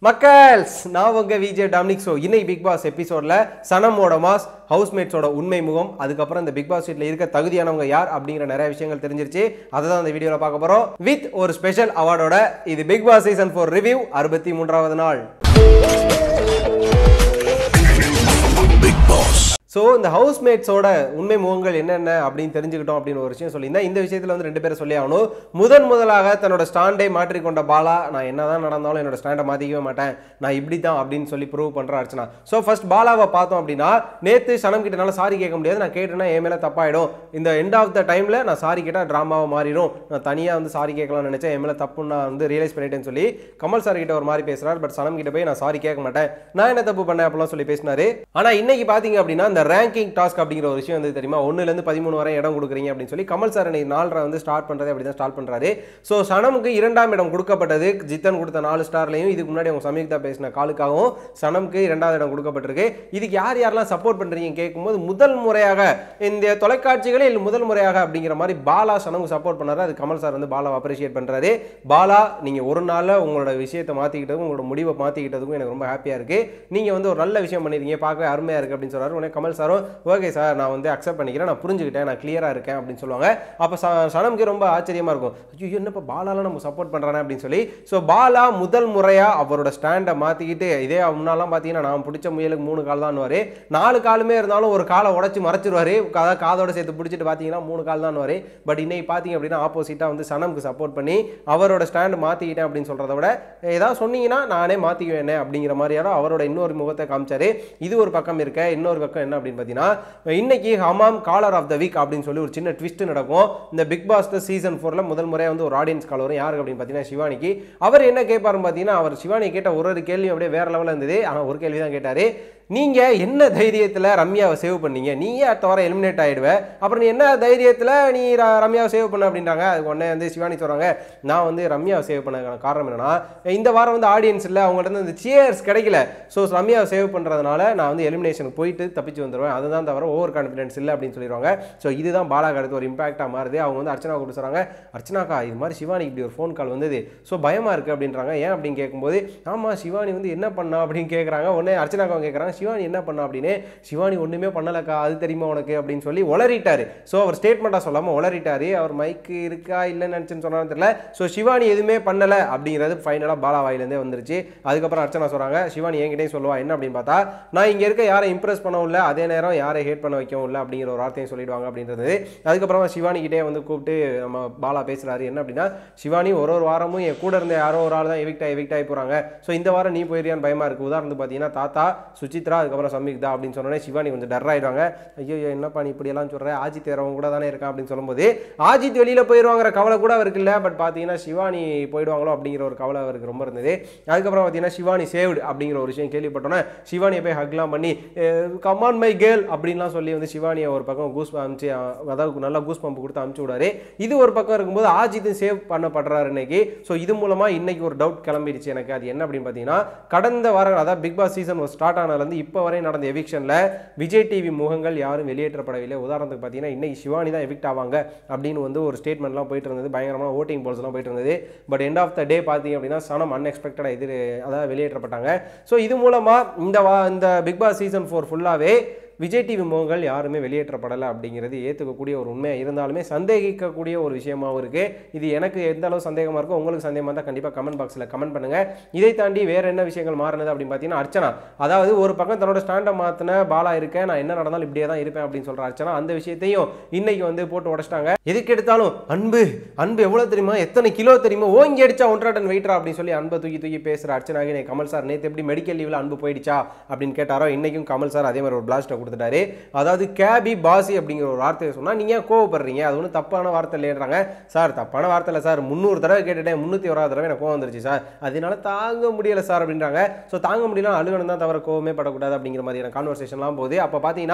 மக்கள்ஸ் நான் உங்க Vijay Dominic so இன்னைக்கு பிக் பாஸ் எபிசோட்ல சனமோட மாஸ் ஹவுஸ்மேட்ஸோட உண்மை முகம் அதுக்கப்புறம் இந்த பிக் பாஸ் வீட்டில் இருக்க தகுதியானவங்க யார் அப்படிங்கிற நிறைய விஷயங்கள் தெரிஞ்சிருச்சு அதை தான் இந்த வீடியோவில் பார்க்க போறோம் வித் ஒரு ஸ்பெஷல் அவார்டோட இது Bigg Boss season four review அறுபத்தி மூன்றாவது நாள் ஸோ இந்த ஹவுஸ்மேட்ஸோட உண்மை முகங்கள் என்னென்ன அப்படின்னு தெரிஞ்சுக்கிட்டோம் அப்படின்னு ஒரு விஷயம் சொல்லியிருந்தேன் இந்த விஷயத்தில் வந்து ரெண்டு பேரும் சொல்லி ஆகணும் முதன் முதலாக தன்னோட ஸ்டாண்டை மாற்றிக்கொண்ட பாலா நான் என்னதான் நடந்தாலும் என்னோட ஸ்டாண்டை மாற்றிக்கவே மாட்டேன் நான் இப்படி தான் அப்படின்னு சொல்லி ப்ரூவ் பண்ணுற அர்ச்சனா ஸோ ஃபர்ஸ்ட் பாலாவை பார்த்தோம் அப்படின்னா நேற்று சனம் கிட்டனால சாரி கேட்க முடியாது நான் கேட்டேன்னா என் மேலே தப்பாயிடும் இந்த எண்ட் ஆஃப் த டைமில் நான் சாரி கேட்டால் ட்ராமாவை மாறிடும் நான் தனியாக வந்து சாரி கேட்கலாம்னு நினச்சேன் என் மேலே தப்புன்னு நான் வந்து ரியலைஸ் பண்ணிட்டேன்னு சொல்லி கமல் சார் கிட்ட ஒரு மாதிரி பேசுறாரு பட் சனம் கிட்ட போய் நான் சாரி கேட்க மாட்டேன் நான் என்ன தப்பு பண்ணேன் அப்படிலாம் சொல்லி பேசினாரு ஆனால் இன்னைக்கு பார்த்தீங்க அப்படின்னா இந்த ரேங்கிங் டாஸ்க் அப்படிங்கிற ஒரு விஷயம் வந்து தெரியுமா ஒன்றுலேருந்து பதிமூணு வரை இடம் கொடுக்குறீங்க அப்படின்னு சொல்லி கமல் சார் இன்னைக்கு நாலரை வந்து ஸ்டார்ட் பண்ணுறது அப்படி தான் ஸ்டார்ட் பண்ணுறாரு ஸோ சனமுக்கு இரண்டாம் இடம் கொடுக்கப்பட்டது ஜித்தன் கொடுத்த நாலு ஸ்டார்லையும் இதுக்கு முன்னாடி அவங்க சமீக்தா பேசின காலுக்காகவும் சனமுக்கு இரண்டாவது இடம் கொடுக்கப்பட்டிருக்கு இதுக்கு யார் யாரெல்லாம் சப்போர்ட் பண்ணுறீங்க கேட்கும்போது முதல் முறையாக இந்த தொலைக்காட்சிகளில் முதல் முறையாக அப்படிங்கிற மாதிரி பாலா சனமுக்கு சப்போர்ட் பண்ணாரு அது கமல் சார் வந்து பாலாவை அப்ரிஷியேட் பண்ணுறாரு பாலா நீங்கள் ஒரு நாளில் உங்களோட விஷயத்தை மாற்றிக்கிட்டதுக்கும் உங்களோட முடிவை மாற்றிக்கிட்டதுக்கும் எனக்கு ரொம்ப ஹாப்பியாக இருக்குது நீங்கள் வந்து ஒரு நல்ல விஷயம் பண்ணிருக்கீங்க பார்க்கவே அருமையாக இருக்குது அப்படின்னு சொல்றாரு உடனே கமல் சாரும் ஓகே சார் நான் வந்து அக்செப்ட் பண்ணிக்கிறேன் நான் புரிஞ்சுக்கிட்டேன் நான் கிளியராக இருக்கேன் அப்படின்னு சொல்லுவாங்க அப்போ சனமுக்கு ரொம்ப ஆச்சரியமாக இருக்கும் ஐயோ என்னப்பா பாலாலாம் நம்ம சப்போர்ட் பண்ணுறானே அப்படின்னு சொல்லி ஸோ பாலா முதல் முறையாக அவரோட ஸ்டாண்டை மாற்றிக்கிட்டு இதே முன்னாலாம் பார்த்தீங்கன்னா நான் பிடிச்ச முயலுக்கு மூணு கால் தான் நாலு காலுமே இருந்தாலும் ஒரு காலை உடச்சி மறைச்சிருவாரு அதாவது காதோட சேர்த்து பிடிச்சிட்டு பார்த்தீங்கன்னா மூணு கால் தான் பட் இன்னைக்கு பார்த்தீங்க அப்படின்னா ஆப்போசிட்டாக வந்து சனமுக்கு சப்போர்ட் பண்ணி அவரோட ஸ்டாண்ட் மாற்றிக்கிட்டேன் அப்படின்னு சொல்கிறத விட ஏதாவது சொன்னீங்கன்னா நானே மாற்றிக்குவேன் அப்படிங்கிற மாதிரியான அவரோட இன்னொரு முகத்தை காமிச்சாரு இது ஒரு பக்கம் இருக்க இன்னொரு பக்கம் என்ன அப்படின்னு பார்த்தீங்கன்னா இன்னைக்கு Hamam caller of the week அப்படின்னு சொல்லி ஒரு சின்ன ட்விஸ்ட் நடக்கும் இந்த பிக் பாஸ் சீசன் ஃபோரில் முதல் முறையாக வந்து ஒரு ஆடியன்ஸ் கால் வரும் யாருக்கு அப்படின்னு பார்த்தீங்கன்னா சிவானிக்கு அவர் என்ன கேட்பாருன்னு பார்த்தீங்கன்னா அவர் சிவானி கேட்ட ஒரு ஒரு கேள்வி அப்படியே வேற லெவலில் இருந்தது ஆனால் ஒரு கேள்வி தான் கேட்டார் நீங்கள் என்ன தைரியத்தில் ரம்யாவை சேவ் பண்ணீங்க நீயே அடுத்த வாரம் எலிமினேட் ஆகிடுவ அப்புறம் நீ என்ன தைரியத்தில் நீ ர- ரம்யாவை சேவ் பண்ண அப்படின்றாங்க அதுக்கு உடனே வந்து சிவானி சொல்கிறாங்க நான் வந்து ரம்யாவை சேவ் பண்ண காரணம் என்னன்னா இந்த வாரம் வந்து ஆடியன்ஸ் இல்லை அவங்கள்ட்ட இருந்து இந்த சியர்ஸ் கிடைக்கல ஸோ ரம்யாவை சேவ் பண்ணுறதுனால நான் வந்து எலிமினேஷனுக்கு போயிட்டு தப்பிச்சு வந்துடுவேன் அதுதான் தவிர ஓவர் கான்ஃபிடன்ஸ் இல்லை அப்படின்னு சொல்லிடுவாங்க ஸோ இதுதான் பாலாக்கு அடுத்து ஒரு இம்பாக்டாக மாறுது அவங்க வந்து அர்ச்சனா கூப்பிட்டு சொல்கிறாங்க அர்ச்சனாக்கா இது மாதிரி சிவானி இப்படி ஒரு ஃபோன் கால் வந்தது ஸோ பயமாக இருக்குது அப்படின்றாங்க ஏன் அப்படின்னு கேட்கும்போது ஆமாம் சிவானி வந்து என்ன பண்ணா அப்படின்னு கேட்குறாங்க உடனே அர்ச்சனாக்கா கேட்குறாங்க சிவானி என்ன பண்ணா அப்படின்னு சிவானி ஒன்றுமே பண்ணலக்கா அது தெரியுமா உனக்கு அப்படின்னு சொல்லி உளறிட்டாரு ஸோ அவர் ஸ்டேட்மெண்ட்டாக சொல்லாமல் உளறிட்டாரு அவர் மைக்கு இருக்கா இல்லைன்னு நினச்சுன்னு சொன்னாலும் தெரியல ஸோ சிவானி எதுவுமே பண்ணலை அப்படிங்கிறது ஃபைனலாக பாலா வாயிலேருந்தே வந்துருச்சு அதுக்கப்புறம் அர்ச்சனா சொல்கிறாங்க சிவானி என்கிட்டயும் சொல்லுவா என்ன அப்படின்னு பார்த்தா நான் இங்கே இருக்க யாரை இம்ப்ரெஸ் பண்ணவும் இல்லை அதே நேரம் யாரை ஹேட் பண்ண வைக்கவும் இல்லை அப்படிங்கிற ஒரு வார்த்தையும் சொல்லிடுவாங்க அப்படின்றது அதுக்கப்புறமா சிவானிக்கிட்டே வந்து கூப்பிட்டு நம்ம பாலா பேசுகிறாரு என்ன அப்படின்னா சிவானி ஒரு ஒரு வாரமும் என் கூட இருந்த யாரோ ஒரு ஆள் தான் எவிக்ட் ஆகி எவிக்ட் ஆகி போகிறாங்க ஸோ இந்த வாரம் நீ போயிருயான்னு பயமாக இருக்குது உதாரணத்துக்கு பார்த்தீங்கன்னா தாத்தா சுசித்ரா அதுக்கப்புறம் சம்யுக்தா அப்படின்னு சொன்னோன்னே சிவானி கொஞ்சம் டர் ஆயிடுவாங்க ஐயோ என்னப்பா நீ இப்படியெல்லாம் சொல்கிற ஆஜித் வரவங்க கூட தானே இருக்கான் அப்படின்னு சொல்லும்போது ஆஜித் வெளியில் போயிடுவாங்கிற கவலை கூட அவருக்கு இல்லை பட் பார்த்தீங்கன்னா சிவானி போயிடுவாங்களோ அப்படிங்கிற ஒரு கவலை அவருக்கு ரொம்ப இருந்தது அதுக்கப்புறம் பார்த்தீங்கன்னா சிவானி சேவ்டு அப்படிங்கிற ஒரு விஷயம் கேள்விப்பட்டோன்னே சிவானியை போய் ஹக்லாம் பண்ணி கமான் மை கேர்ள் அப்படின்லாம் சொல்லி வந்து சிவானியை ஒரு பக்கம் கூஸ் அமிச்சு அதாவது நல்லா கூஸ் பம்பு கொடுத்து அமுச்சு விடாரு இது ஒரு பக்கம் இருக்கும்போது ஆஜித்தும் சேவ் பண்ணப்படுறாரு இன்னைக்கு ஸோ இது மூலமா இன்னைக்கு ஒரு டவுட் கிளம்பிடுச்சு எனக்கு அது என்ன அப்படின்னு பார்த்தீங்கன்னா கடந்த வாரம் அதாவது பிக் பாஸ் சீசன் ஸ்டார்ட் ஆனதுலேருந்து இப்போ வரை நடந்த எவிக்ஷனில் விஜய் டிவி முகங்கள் யாரும் வெளியேற்றப்படவில்லை உதாரணத்துக்கு பார்த்தீங்கன்னா இன்னைக்கு சிவானி தான் எவிக்ட் ஆவாங்க அப்படின்னு வந்து ஒரு ஸ்டேட்மெண்ட்லாம் போயிட்டு இருந்தது பயங்கரமான ஓட்டிங் போல்ஸ்லாம் போயிட்டு இருந்தது but end of the day பார்த்தீங்க அப்படின்னா சனம் அன்எக்ஸ்பெக்டடாக எதிர் அதாவது வெளியேற்றப்பட்டாங்க ஸோ இது மூலமா இந்த வா இந்த பிக் பாஸ் சீசன் ஃபோர் ஃபுல்லாகவே விஜய் டிவி முகங்கள் யாருமே வெளியேற்றப்படலை அப்படிங்கிறது ஏற்றுக்கக்கூடிய ஒரு உண்மையாக இருந்தாலுமே சந்தேகிக்கக்கூடிய ஒரு விஷயமாவும் இருக்குது இது எனக்கு எந்த அளவு சந்தேகமாக இருக்கோ உங்களுக்கு சந்தேகமாக இருந்தால் கண்டிப்பாக கமெண்ட் பாக்ஸில் கமெண்ட் பண்ணுங்கள் இதை தாண்டி வேறு என்ன விஷயங்கள் மாறினது அப்படின்னு பார்த்தீங்கன்னா அர்ச்சனா அதாவது ஒரு பக்கம் தன்னோட ஸ்டாண்டை மாற்றின பாலா இருக்கேன் நான் என்ன நடந்தாலும் இப்படியே தான் இருப்பேன் அப்படின்னு சொல்கிற அர்ச்சனா அந்த விஷயத்தையும் இன்னைக்கு வந்து போட்டு உடச்சிட்டாங்க எதுக்கு எடுத்தாலும் அன்பு அன்பு எவ்வளோ தெரியுமா எத்தனை கிலோ தெரியுமா ஓங்கி அடிச்சா ஒன்றரை டன் வெயிட்ரா அப்படின்னு சொல்லி அன்பை தூக்கி தூக்கி பேசுகிற அர்ச்சனாக நீ கமல் சார் நேற்று எப்படி மெடிக்கல் லீவில் அன்பு போயிடுச்சா அப்படின்னு கேட்டாரோ இன்னைக்கும் கமல் சார் அதே மாதிரி ஒரு பிளாஸ்ட்டை கொடுத்துட்டாரு அதாவது கேபி பாசி அப்படிங்கிற ஒரு வார்த்தையை சொன்னால் நீங்கள் ஏன் கோவப்படுறீங்க அது ஒன்றும் தப்பான வார்த்தை இல்லைன்றாங்க சார் தப்பான வார்த்தை இல்லை சார் முந்நூறு தடவை கேட்டுட்டேன் முந்நூற்றி ஓராது தடவை எனக்கு கோவம் வந்துருச்சு சார் அதனால தாங்க முடியல சார் அப்படின்றாங்க ஸோ தாங்க முடியல அழுகணும் தான் தவிர கோவமே படக்கூடாது அப்படிங்கிற மாதிரியான கான்வர்சேஷன்லாம் போகுது அப்போ பார்த்தீங்கன்னா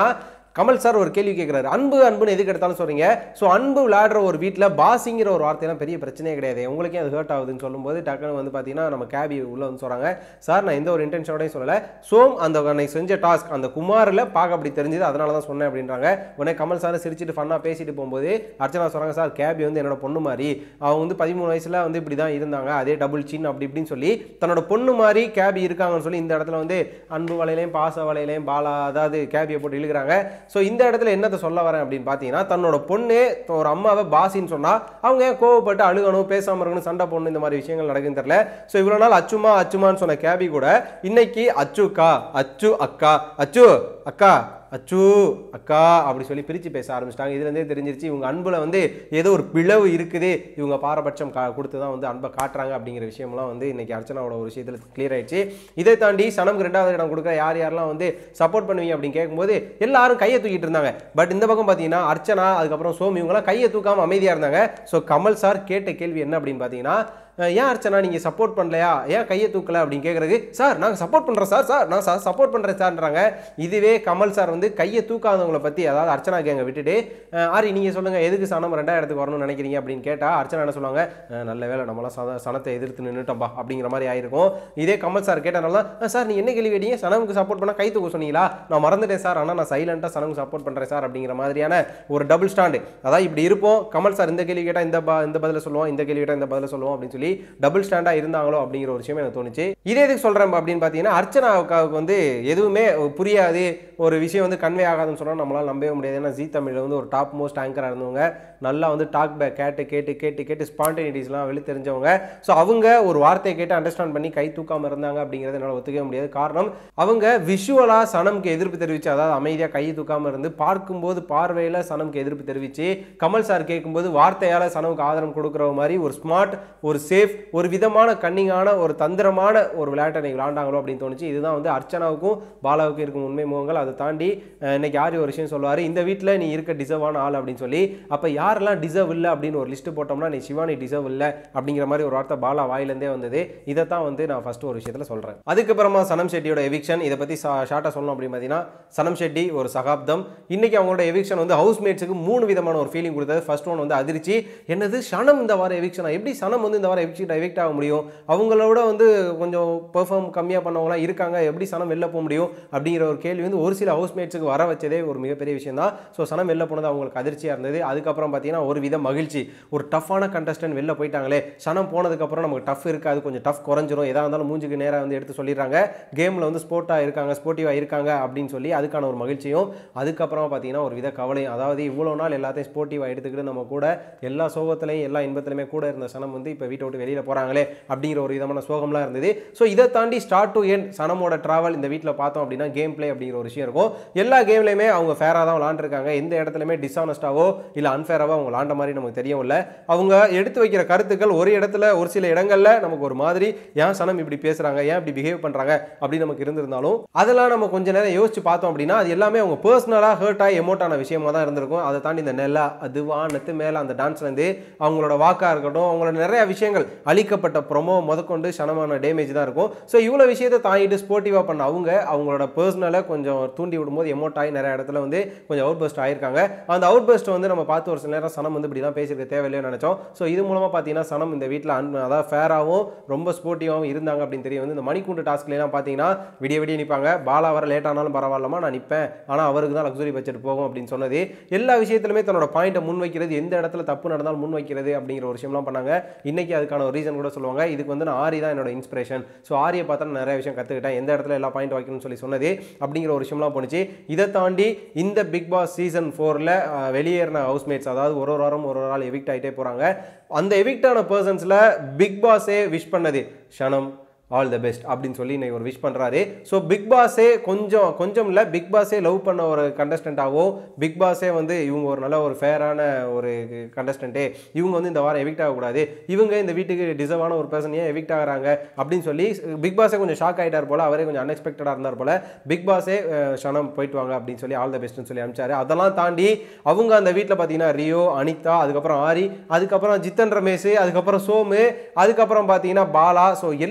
கமல் சார் ஒரு கேள்வி கேட்குறாரு அன்பு அன்புன்னு எதுக்கு எடுத்தாலும் சொல்றீங்க ஸோ அன்பு விளையாடுற ஒரு வீட்டில் பாசிங்கிற ஒரு வார்த்தையெல்லாம் பெரிய பிரச்சனையே கிடையாது உங்களுக்கே அது ஹர்ட் ஆகுதுன்னு சொல்லும்போது டக்குனு வந்து பார்த்தீங்கன்னா நம்ம கேபி உள்ள வந்து சொல்கிறாங்க சார் நான் எந்த ஒரு இன்டென்ஷனோடையும் சொல்லலை சோம் அந்த அன்னைக்கு செஞ்ச டாஸ்க் அந்த குமாரில் பார்க்க அப்படி தெரிஞ்சது அதனால தான் சொன்னேன் அப்படின்றாங்க உடனே கமல் சார் சிரிச்சிட்டு ஃபன்னாக பேசிட்டு போகும்போது அர்ச்சனா சொல்கிறாங்க சார் கேபி வந்து என்னோட பொண்ணு மாதிரி அவங்க வந்து பதிமூணு வயசில் வந்து இப்படி தான் இருந்தாங்க அதே டபுள் சின் அப்படி இப்படின்னு சொல்லி தன்னோட பொண்ணு மாதிரி கேபி இருக்காங்கன்னு சொல்லி இந்த இடத்துல வந்து அன்பு வலையிலையும் பாச வலையிலையும் பாலா அதாவது கேபியை போட்டு இழுக்கிறாங்க ஸோ இந்த இடத்துல என்னத்தை சொல்ல வரேன் அப்படின்னு பார்த்தீங்கன்னா தன்னோட பொண்ணு ஒரு அம்மாவை பாசின்னு சொன்னா அவங்க ஏன் கோவப்பட்டு அழுகணும் பேசாம இருக்கணும் சண்டை போடணும் இந்த மாதிரி விஷயங்கள் நடக்குன்னு தெரியல ஸோ இவ்வளோ நாள் அச்சுமா அச்சுமான்னு சொன்ன கேபி கூட இன்னைக்கு அச்சுக்கா அச்சு அக்கா அச்சு அக்கா அச்சு அக்கா அப்படி சொல்லி பிரித்து பேச ஆரம்பிச்சிட்டாங்க இதுலேருந்தே தெரிஞ்சிருச்சு இவங்க அன்பில் வந்து ஏதோ ஒரு பிளவு இருக்குது இவங்க பாரபட்சம் கா கொடுத்து தான் வந்து அன்பை காட்டுறாங்க அப்படிங்கிற விஷயம்லாம் வந்து இன்னைக்கு அர்ச்சனாவோட ஒரு விஷயத்தில் கிளியர் ஆயிடுச்சு இதை தாண்டி சனம்க்கு ரெண்டாவது இடம் கொடுக்குற யார் யாரெல்லாம் வந்து சப்போர்ட் பண்ணுவீங்க அப்படின்னு கேட்கும்போது எல்லாரும் கையை தூக்கிட்டு இருந்தாங்க பட் இந்த பக்கம் பார்த்தீங்கன்னா அர்ச்சனா அதுக்கப்புறம் சோமி இவங்கலாம் கையை தூக்காமல் அமைதியாக இருந்தாங்க ஸோ கமல் சார் கேட்ட கேள்வி என்ன அப்படின்னு பார்த்தீங்கன்னா அஹ் ஏன் அர்ச்சனா நீங்கள் சப்போர்ட் பண்ணலையா ஏன் கையை தூக்கல அப்படின்னு கேட்குறது சார் நாங்கள் சப்போர்ட் பண்ணுறோம் சார் சார் நான் சார் சப்போர்ட் பண்ணுறேன் சார்ன்றாங்க இதுவே கமல் சார் வந்து கையை தூக்காதவங்களை பற்றி அதாவது அர்ச்சனா கேங்க விட்டுட்டு அஹ் ஆரி நீங்கள் சொல்லுங்கள் எதுக்கு சனம் ரெண்டாவது இடத்துக்கு வரணும்னு நினைக்கிறீங்க அப்படின்னு கேட்டால் அர்ச்சனா என்ன சொல்லுவாங்க அஹ் நல்ல வேலை நம்மளாம் சன சனத்தை எதிர்த்து நின்றுட்டோம்பா அப்படிங்கிற மாதிரி ஆயிருக்கும் இதே கமல் சார் கேட்டனால சார் நீ என்ன கேள்வி கேட்டீங்க சனமுக்கு சப்போர்ட் பண்ணால் கை தூக்க சொன்னீங்களா நான் மறந்துட்டேன் சார் ஆனால் நான் சைலண்ட்டாக சனமுக்கு சப்போர்ட் பண்ணுறேன் சார் அப்படிங்கிற மாதிரியான ஒரு டபுள் ஸ்டாண்டு அதாவது இப்படி இருப்போம் கமல் சார் இந்த கேள்வி கேட்டால் இந்த ப- இந்த பதில சொல்லுவோம் இந்த கேள்வி கேட்டால் இந்த பதில சொல்லுவோம் அப்படின்னு சொல்லி டபுள் ஸ்டாண்டா இருந்தாங்களோ அப்படிங்கிற ஒரு விஷயம் எனக்கு தோணுச்சு இதே எதுக்கு சொல்றேன் அப்படின்னு பார்த்தீங்கன்னா அர்ச்சனா அக்காவுக்கு வந்து எதுவுமே புரியாது ஒரு விஷயம் வந்து கன்வே ஆகாதுன்னு சொன்னா நம்மளால நம்பவே முடியாது ஏன்னா ஜி தமிழ்ல வந்து ஒரு டாப் மோஸ்ட் ஆங்கராக இருந்தவங்க நல்லா வந்து டாக் பேக் கேட்டு கேட்டு கேட்டு கேட்டு ஸ்பான்டேனிட்டிஸ்லாம் வெளி தெரிஞ்சவங்க ஸோ அவங்க ஒரு வார்த்தையை கேட்டு அண்டர்ஸ்டாண்ட் பண்ணி கை தூக்காம இருந்தாங்க அப்படிங்கிறத என்னால் ஒத்துக்கவே முடியாது காரணம் அவங்க விஷுவலாக சனம்க்கு எதிர்ப்பு தெரிவிச்சு அதாவது அமைதியாக கை தூக்காம இருந்து பார்க்கும்போது பார்வையில் சனம்க்கு எதிர்ப்பு தெரிவிச்சு கமல் சார் கேட்கும்போது வார்த்தையால் சனவுக்கு ஆதரவு கொடுக்குற மாதிரி ஒரு ஸ்மார்ட் ஒரு சேஃப் ஒரு விதமான கன்னிங்கான ஒரு தந்திரமான ஒரு விளையாட்டை இன்னைக்கு விளாண்டாங்களோ அப்படின்னு தோணுச்சு இதுதான் வந்து அர்ச்சனாவுக்கும் பாலாவுக்கும் இருக்கும் உண்மை முகங்கள் அதை தாண்டி அஹ், இன்னைக்கு யார் ஒரு விஷயம் சொல்லுவார் இந்த வீட்டில் நீ இருக்க டிசர்வான ஆள் அப்படின்னு சொல்லி அப்போ யாரெல்லாம் டிசர்வ் இல்லை அப்படின்னு ஒரு லிஸ்ட் போட்டோம்னா நீ சிவானி டிசர்வ் இல்லை அப்படிங்கிற மாதிரி ஒரு வார்த்தை பாலா வாயிலேருந்தே வந்தது இதை தான் வந்து நான் ஃபர்ஸ்ட் ஒரு விஷயத்தில் சொல்கிறேன் அதுக்கப்புறமா சனம் ஷெட்டியோட எவிக்ஷன் இதை பற்றி ஷார்ட்டாக சொல்லணும் அப்படின்னு பார்த்தீங்கன்னா சனம் ஷெட்டி ஒரு சகாப்தம் இன்னைக்கு அவங்களோட எவிக்ஷன் வந்து ஹவுஸ் மேட்ஸுக்கு மூணு விதமான ஒரு ஃபீலிங் கொடுத்தது ஃபர்ஸ்ட் ஒன் வந்து அதிர்ச்சி என்னது சனம் இந்த வாரம் எவிக்ஷனா எப்படி சனம் வந்து இந்த வாரம் எவிக்ஷன் எவிக்ட் ஆக முடியும் அவங்களோட வந்து கொஞ்சம் பெர்ஃபார்ம் கம்மியாக பண்ணவங்களாம் இருக்காங்க எப்படி சனம் வெளில போக முடியும் அப்படிங்கிற ஒரு கேள்வி வந்து ஒரு சில ஹவுஸ் மேட்ஸுக்கு வர வச்சதே ஒரு மிகப்பெரிய விஷயம் தான் ஸோ சனம் வெளில போனது அவங்களுக்கு அதிர்ச்சியாக இருந்தது அதுக்கப்புறம் பார்த்தீங்கன்னா ஒரு வித மகிழ்ச்சி ஒரு டஃப்பான கண்டஸ்டன்ட் வெளில போயிட்டாங்களே சனம் போனதுக்கப்புறம் நமக்கு டஃப் இருக்காது கொஞ்சம் டஃப் குறைஞ்சிரும் எதாக இருந்தாலும் மூஞ்சுக்கு நேராக வந்து எடுத்து சொல்லிடுறாங்க கேமில் வந்து ஸ்போர்ட்டாக இருக்காங்க ஸ்போர்ட்டிவாக இருக்காங்க அப்படின்னு சொல்லி அதுக்கான ஒரு மகிழ்ச்சியும் அதுக்கப்புறமா பார்த்தீங்கன்னா ஒரு வித கவலையும் அதாவது இவ்வளோ நாள் எல்லாத்தையும் ஸ்போர்ட்டிவாக எடுத்துக்கிட்டு நம்ம கூட எல்லா சோகத்திலையும் எல்லா இன்பத்திலையுமே கூட இருந்த சனம் வந்து இப்போ வீட்டை விட்டு வெளியில் போகிறாங்களே அப்படிங்கிற ஒரு விதமான சோகம்லாம் இருந்தது ஸோ இதை தாண்டி ஸ்டார்ட் டு எண்ட் சனமோட ட்ராவல் இந்த வீட்டில் பார்த்தோம் அப்படின்னா கேம் ப்ளே அப்படிங்கிற ஒரு விஷயம் இருக்கும் எல்லா கேம்லையுமே அவங்க ஃபேராக தான் விளாண்டுருக்காங்க எந்த இடத்துலையுமே டிஸ்ஆனஸ்டாவோ இல்லை அன்ஃபேராவோ அவங்க விளாண்ட மாதிரி நமக்கு தெரியவும் இல்லை அவங்க எடுத்து வைக்கிற கருத்துக்கள் ஒரு இடத்துல ஒரு சில இடங்களில் நமக்கு ஒரு மாதிரி ஏன் சனம் இப்படி பேசுகிறாங்க ஏன் இப்படி பிஹேவ் பண்ணுறாங்க அப்படின்னு நமக்கு இருந்திருந்தாலும் அதெல்லாம் நம்ம கொஞ்ச நேரம் யோசிச்சு பார்த்தோம் அப்படின்னா அது எல்லாமே அவங்க பர்சனலாக ஹர்ட் ஆகி எமோட்டான விஷயமா தான் இருந்திருக்கும் அதை தாண்டி இந்த நெல்லா அதுவா நெத்து மேலே அந்த டான்ஸ்லேருந்து அவங்களோட வாக்காக இருக்கட்டும் அவங்களோட நிறைய விஷயங்கள் அளிக்கப்பட்ட ப்ரொமோ முதற்கொண்டு சனமான டேமேஜ் தான் இருக்கும் ஸோ இவ்வளோ விஷயத்தை தாங்கிட்டு ஸ்போர்ட்டிவாக பண்ண அவங்க அவங்களோட பர்சனலை கொஞ்சம் தூண்டி விடும்போது எமோட் ஆகி நிறைய இடத்துல வந்து கொஞ்சம் அவுட் பஸ்ட் ஆயிருக்காங்க அந்த அவுட் பஸ்ட் வந்து நம்ம பார்த்து ஒரு சில நேரம் சனம் வந்து இப்படி தான் பேசியிருக்க தேவையில்லைன்னு நினச்சோம் ஸோ இது மூலமாக பார்த்தீங்கன்னா சனம் இந்த வீட்டில் அன் அதாவது ஃபேராகவும் ரொம்ப ஸ்போர்ட்டிவாகவும் இருந்தாங்க அப்படின்னு தெரிய வந்து இந்த மணிக்கூண்டு டாஸ்க்லாம் பார்த்தீங்கன்னா விடிய விடிய நிற்பாங்க பாலா வர லேட் ஆனாலும் பரவாயில்லமா நான் நிற்பேன் ஆனால் அவருக்கு தான் லக்ஸுரி பட்ஜெட் போகும் அப்படின்னு சொன்னது எல்லா விஷயத்துலையுமே தன்னோட பாயிண்ட்டை முன் வைக்கிறது எந்த இடத்துல தப்பு நடந்தாலும் முன் வைக்கிறது அப்படிங்கிற ஒரு விஷயம்லாம் பண்ணாங்க இன்னைக்கு அதுக்கான ஒரு ரீசன் கூட சொல்லுவாங்க இதுக்கு வந்து நான் ஆரி தான் என்னோட இன்ஸ்பிரேஷன் ஸோ ஆரியை பார்த்தா நான் நிறைய விஷயம் கற்றுக்கிட்டேன் எந்த இடத்துல எல்லா பாயிண்ட் வைக்கணும்னு சொல்லி சொன்னது அப்படிங்கிற ஒரு விஷயம்லாம் போணுச்சு இதை தாண்டி இந்த பிக் பாஸ் சீசன் ஃபோரில் வெளியேறின ஹவுஸ்மேட்ஸ் அதாவது ஒரு ஒரு வாரம் ஒரு ஒரு நாள் எவிக்ட் ஆகிட்டே போகிறாங்க அந்த எவிக்ட் ஆன பர்சன்ஸில் பிக் பாஸே விஷ் பண்ணது ஷனம் ஆல் த பெஸ்ட் அப்படின்னு சொல்லி இன்னைக்கு ஒரு விஷ் பண்ணுறாரு ஸோ பிக் பாஸே கொஞ்சம் கொஞ்சம் இல்லை பிக் பாஸே லவ் பண்ண ஒரு கண்டஸ்டண்ட்டாகவும் பிக் பாஸே வந்து இவங்க ஒரு நல்ல ஒரு ஃபேரான ஒரு கண்டஸ்டண்ட்டே இவங்க வந்து இந்த வாரம் எவிக்ட் ஆகக்கூடாது இவங்க இந்த வீட்டுக்கு டிசர்வான ஒரு பர்சன் ஏன் எவிக்ட் ஆகுறாங்க அப்படின்னு சொல்லி பிக் பாஸே கொஞ்சம் ஷாக் ஆகிட்டார் போல அவரே கொஞ்சம் அன்எக்ஸ்பெக்டடாக இருந்தார் போல பிக் பாஸே அஹ், ஷனம் போயிட்டு வாங்க அப்படின்னு சொல்லி ஆல் த பெஸ்ட்னு சொல்லி அனுப்பிச்சாரு அதெல்லாம் தாண்டி அவங்க அந்த வீட்டில் பார்த்தீங்கன்னா ரியோ அனிதா அதுக்கப்புறம் ஆரி அதுக்கப்புறம் ஜித்தன் ரமேஷ் அதுக்கப்புறம் சோமு அதுக்கப்புறம் பார்த்தீங்கன்னா பாலா ஸோ எல்லாருக்கிட்டமே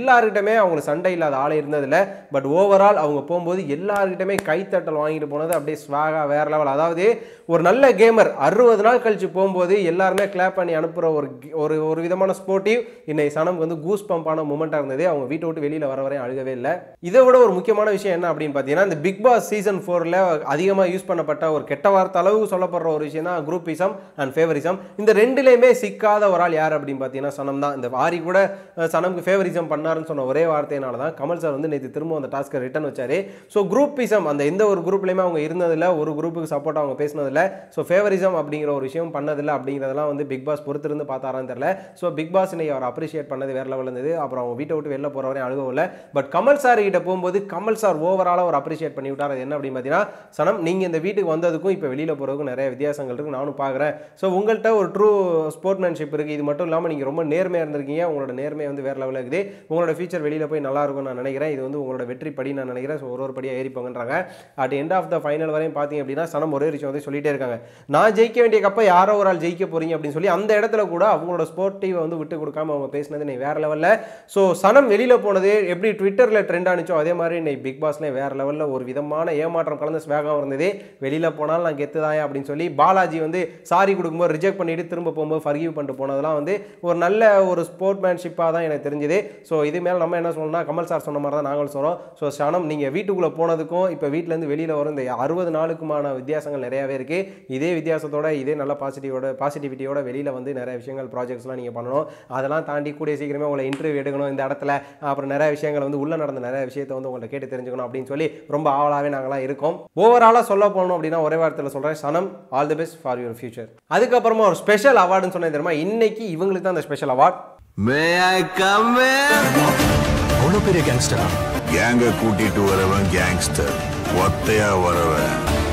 வரைக்குமே அவங்க சண்டை இல்லாத ஆளே இருந்ததில்ல பட் ஓவரால் அவங்க போகும்போது எல்லாருக்கிட்டயுமே கைத்தட்டல் வாங்கிட்டு போனது அப்படியே ஸ்வாகா வேற லெவல் அதாவது ஒரு நல்ல கேமர் அறுபது நாள் கழிச்சு போகும்போது எல்லாருமே கிளாப் பண்ணி அனுப்புற ஒரு gi- ஒரு ஒரு விதமான ஸ்போர்ட்டிவ் இன்னைக்கு சனம் வந்து கூஸ் பம்பான மூமெண்ட்டாக இருந்தது அவங்க வீட்டை விட்டு வெளியில் வர வரையும் அழுகவே இல்லை இதை விட ஒரு முக்கியமான விஷயம் என்ன அப்படின்னு பார்த்தீங்கன்னா இந்த பிக் பாஸ் சீசன் ஃபோரில் அதிகமாக யூஸ் பண்ணப்பட்ட ஒரு கெட்ட வார்த்தை அளவு சொல்லப்படுற ஒரு விஷயம் தான் குரூப்பிசம் அண்ட் ஃபேவரிசம் இந்த ரெண்டுலேயுமே சிக்காத ஒரு ஆள் யார் அப்படின்னு பார்த்தீங்கன்னா சனம் தான் இந்த ஆரி கூட அஹ், சனம்க்கு ஃபேவரிசம் பண்ணாருன்னு சொன்ன ஒரே வார்த்தையினால தான் கமல் சார் வந்து நேற்று திரும்ப அந்த டாஸ்க்கை ரிட்டன் வச்சாரு ஸோ குரூப்பிசம் அந்த எந்த ஒரு குரூப்லையுமே அவங்க இருந்ததில்ல ஒரு குரூப்புக்கு சப்போர்ட் அவங்க பேசினதில்ல ஸோ ஃபேவரிசம் அப்படிங்கிற ஒரு விஷயம் பண்ணதில்லை அப்படிங்கிறதெல்லாம் வந்து பிக் பாஸ் பொறுத்திருந்து பார்த்தாரான்னு தெரியல ஸோ பிக் பாஸ் இன்னைக்கு அவர் அப்ரிஷியேட் பண்ணது வேற லெவலில் இருந்தது அப்புறம் அவங்க வீட்டை விட்டு வெளில போகிற வரையும் அழுகவில்லை பட் கமல் சார் கிட்ட போகும்போது கமல் சார் ஓவராலாக ஒரு அப்ரிஷியேட் பண்ணி விட்டார் அது என்ன அப்படின்னு பார்த்தீங்கன்னா சனம் நீங்கள் இந்த வீட்டுக்கு வந்ததுக்கும் இப்போ வெளியில் போகிறதுக்கும் நிறைய வித்தியாசங்கள் இருக்குது நானும் பார்க்குறேன் ஸோ உங்கள்கிட்ட ஒரு ட்ரூ ஸ்போர்ட்மேன்ஷிப் இருக்குது இது மட்டும் இல்லாமல் நீங்கள் ரொம்ப நேர்மையாக இருந்திருக்கீங்க உங்களோட நேர்மை வந்து வேற லெவலில் இருக்குது உங்களோட ஃபியூச்சர் வெளியில் போய் நல்லா இருக்கும்னு நான் நினைக்கிறேன் இது வந்து உங்களோட வெற்றி படி நான் நினைக்கிறேன் ஸோ ஒரு ஒரு படியாக ஏறி போங்கன்றாங்க at end of the final வரையும் பார்த்தீங்க அப்படின்னா சனம் ஒரே விஷயம் வந்து சொல்லிட்டே இருக்காங்க நான் ஜெயிக்க வேண்டிய கப்பை யாரோ ஒரு ஆள் ஜெயிக்க போறீங்க அப்படின்னு சொல்லி அந்த இடத்துல கூட அவங்களோட ஸ்போர்ட்டிவை வந்து விட்டு கொடுக்காம அவங்க பேசினது இன்னைக்கு வேற லெவலில் ஸோ சனம் வெளியில் போனது எப்படி ட்விட்டரில் ட்ரெண்ட் ஆனிச்சோ அதே மாதிரி இன்னைக்கு பிக் பாஸ்லேயே வேற லெவலில் ஒரு விதமான ஏமாற்றம் கலந்த ஸ்வேகம் இருந்தது வெளியில் போனாலும் நான் கெத்து தான் அப்படின்னு சொல்லி பாலாஜி வந்து சாரி கொடுக்கும்போது ரிஜெக்ட் பண்ணிட்டு திரும்ப போகும்போது ஃபர்கிவ் பண்ணிட்டு போனதெல்லாம் வந்து ஒரு நல்ல ஒரு ஸ்போர்ட்மேன்ஷிப்பாக தான் எனக்கு தெரிஞ்சது ஸோ இது மேலே நம்ம என்ன சொல்லணும்னா கமல் சார் சொன்ன மாதிரி தான் நாங்களும் சொல்கிறோம் ஸோ சனம் நீங்கள் வீட்டுக்குள்ளே போனதுக்கும் இப்போ வீட்டிலேருந்து வெளியில் வரும் இந்த அறுபது நாளுக்குமான வித்தியாசங்கள் நிறையாவே இருக்குது இதே வித்தியாசத்தோட இதே நல்ல பாசிட்டிவோட பாசிட்டிவிட்டியோட வெளியில் வந்து நிறைய விஷயங்கள் ப்ராஜெக்ட்ஸ்லாம் நீங்கள் பண்ணணும் அதெல்லாம் தாண்டி கூடிய சீக்கிரமே உங்களை இன்டர்வியூ எடுக்கணும் இந்த இடத்துல அப்புறம் நிறைய விஷயங்கள் வந்து உள்ளே நடந்த நிறைய விஷயத்தை வந்து உங்கள்ட்ட கேட்டு தெரிஞ்சுக்கணும் அப்படின்னு சொல்லி ரொம்ப ஆவலாகவே நாங்களாம் இருக்கோம் ஓவராலாக சொல்ல போகணும் அப்படின்னா ஒரே வார்த்தையில் சொல்கிறேன் Sanam all the best for your future அதுக்கப்புறமா ஒரு ஸ்பெஷல் அவார்டுன்னு சொன்னேன் தெரியுமா இன்னைக்கு இவங்களுக்கு தான் அந்த special award May I come in? அவ்வளோ பெரிய கேங்ஸ்டரா கேங்க கூட்டிட்டு வரவன் கேங்ஸ்டர் ஒத்தையா வரவன்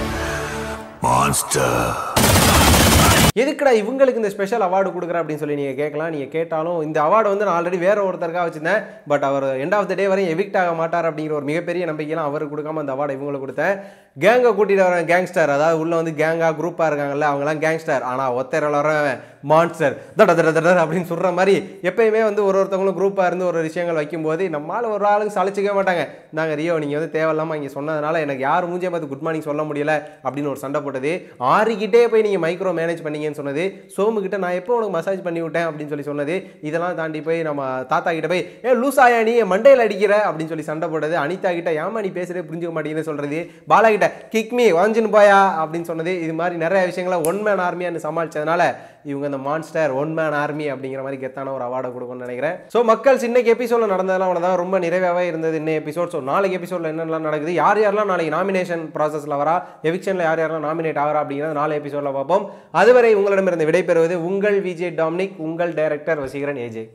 மான்ஸ்டர் எதுக்குடா இவங்களுக்கு இந்த ஸ்பெஷல் அவார்டு கொடுக்குறேன் அப்படின்னு சொல்லி நீங்கள் கேட்கலாம் நீங்கள் கேட்டாலும் இந்த அவார்டு வந்து நான் ஆல்ரெடி வேற ஒருத்தருக்காக வச்சிருந்தேன் பட் அவர் எண்ட் ஆஃப் த டே வரையும் எவிக்ட் ஆக மாட்டார் அப்படிங்கிற ஒரு மிகப்பெரிய நம்பிக்கையெல்லாம் அவருக்கு கொடுக்காம அந்த அவார்டு இவங்களுக்கு கொடுத்தேன் கேங்கை கூட்டிட்டு வரேன் கேங்ஸ்டர் அதாவது உள்ள வந்து கேங்கா குரூப்பாக இருக்காங்கல்ல அவங்கலாம் கேங்ஸ்டர் ஆனால் ஒத்தரில் வரவன் மான்ஸ்டர் தட தட தட அப்படின்னு சொல்கிற மாதிரி எப்பயுமே வந்து ஒரு ஒருத்தவங்களும் குரூப்பாக இருந்து ஒரு விஷயங்கள் வைக்கும்போது நம்மளால ஒரு ஆளுங்க சளைச்சிக்கவே மாட்டாங்க நாங்கள் ரியோ நீங்கள் வந்து தேவையில்லாமல் இங்கே சொன்னதுனால எனக்கு யார் மூஞ்சியை பார்த்து குட் மார்னிங் சொல்ல முடியல அப்படின்னு ஒரு சண்டை போட்டது ஆறுகிட்டே போய் நீங்கள் மைக்ரோ மேனேஜ் பண்ணீங்கன்னு சொன்னது சோமு கிட்ட நான் எப்போ உனக்கு மசாஜ் பண்ணி விட்டேன் அப்படின்னு சொல்லி சொன்னது இதெல்லாம் தாண்டி போய் நம்ம தாத்தா கிட்ட போய் ஏ லூஸ் ஆயா நீ என் மண்டையில் அடிக்கிற அப்படின்னு சொல்லி சண்டை போட்டது அனிதா கிட்ட ஏமா நீ பேசுறே புரிஞ்சுக்க மாட்டேங்குதுன்னு சொல்றது பாலா கிட்ட கிக் மீ வஞ்சின்னு போயா அப்படின்னு சொன்னது இது மாதிரி நிறைய விஷயங்களை ஒன் மேன் ஆர்மியான்னு சமாளிச்சதுனால இவங்க இந்த மான்ஸ்டர் ஒன் மேன் ஆர்மி அப்படிங்கிற மாதிரி கெத்தான ஒரு அவார்டை கொடுக்கணும்னு நினைக்கிறேன் ஸோ மக்கள் இன்னைக்கு எபிசோட நடந்ததெல்லாம் அவ்வளோதான் ரொம்ப நிறைவாகவே இருந்தது இன்னும் எபிசோட் ஸோ நாளைக்கு எபிசோடில் என்னெல்லாம் நடக்குது யார் யாரெல்லாம் நாளைக்கு நாமினேஷன் ப்ராசஸில் வரா எவிக்ஷனில் யார் யாரெல்லாம் நாமினேட் ஆகிறா அப்படிங்கிறத நாளை எபிசோடில் பார்ப்போம் அதுவரை உங்களிடமிருந்து விடைபெறுவது உங்கள் விஜய் டாமினிக் உங்கள் டைரக்டர் வசீகரன் ஏஜே